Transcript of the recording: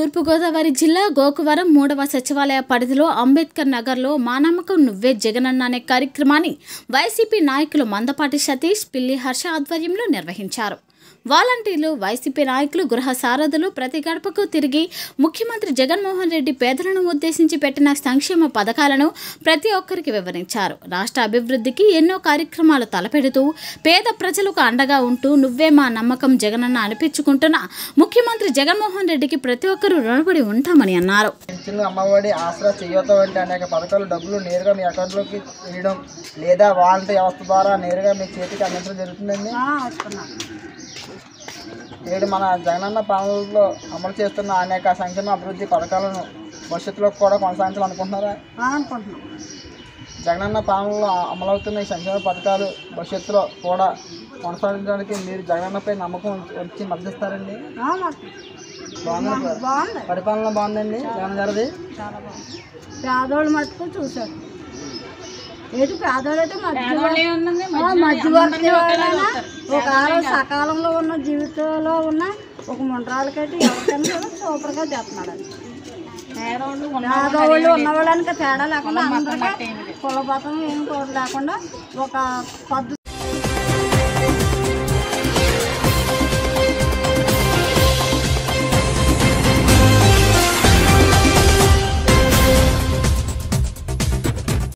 తూర్పుగోదావరి జిల్లా గోకవరం మూడవ సచివాలయ పరిధిలో అంబేద్కర్ నగర్లో మా నమ్మకం నువ్వే జగనన్న అనే కార్యక్రమాన్ని వైసీపీ నాయకులు మందపాటి సతీష్ పిల్లి హర్ష ఆధ్వర్యంలో నిర్వహించారు వాలంటీర్లు వైసీపీ నాయకులు గృహ సారథులు ప్రతి గడపకు తిరిగి ముఖ్యమంత్రి జగన్మోహన్ రెడ్డి పేదలను ఉద్దేశించి పెట్టిన సంక్షేమ పథకాలను ప్రతి ఒక్కరికి వివరించారు రాష్ట్ర అభివృద్ధికి ఎన్నో కార్యక్రమాలు తలపెడుతూ పేద ప్రజలకు అండగా ఉంటూ నువ్వే మా నమ్మకం జగనన్న అనిపించుకుంటున్న ముఖ్యమంత్రి జగన్మోహన్ రెడ్డికి ప్రతి ఒక్కరూ రుణపడి ఉంటామని అన్నారు పెన్షన్లు అమ్మఒడి ఆసరా చేయూత వంటి అనేక పథకాలు డబ్బులు నేరుగా మీ అకౌంట్లోకి వేయడం లేదా వాలంటీర్ వ్యవస్థ ద్వారా నేరుగా మీ చేతికి అందించడం జరుగుతుందండి నేడు మన జగనన్న పాలనలో అమలు చేస్తున్న అనేక సంక్షేమ అభివృద్ధి పథకాలను భవిష్యత్తులో కూడా కొనసాగించాలనుకుంటున్నారా అనుకుంటున్నాం జగనన్న పాలనలో అమలవుతున్న ఈ సంక్షేమ పథకాలు భవిష్యత్తులో కూడా కొనసాగించడానికి మీరు జగనన్నపై నమ్మకం ఉంచి- ఉంచి మద్దతిస్తారండి ఆ, మాకు బాగుంది బాగుంది పరిపాలన బాగుందండి జగన్ గారిది చాలా బాగుంది పేదోళ్ళు మట్టుకు చూశారు ఏంటి పేదోళ్ళు అయితే మధ్య మధ్యవర్తి వాళ్ళైనా ఒక ఆరో సకాలంలో ఉన్న జీవితంలో ఉన్న ఒక ముండ్రాలకైతే ఎవరికైనా కూడా సూపర్గా చేస్తున్నాడు అది పేదవాళ్ళు ఉన్న వాళ్ళకి తేడా లేకుండా అందరికీ కులబతం ఏం కూడా లేకుండా ఒక పద్ధతి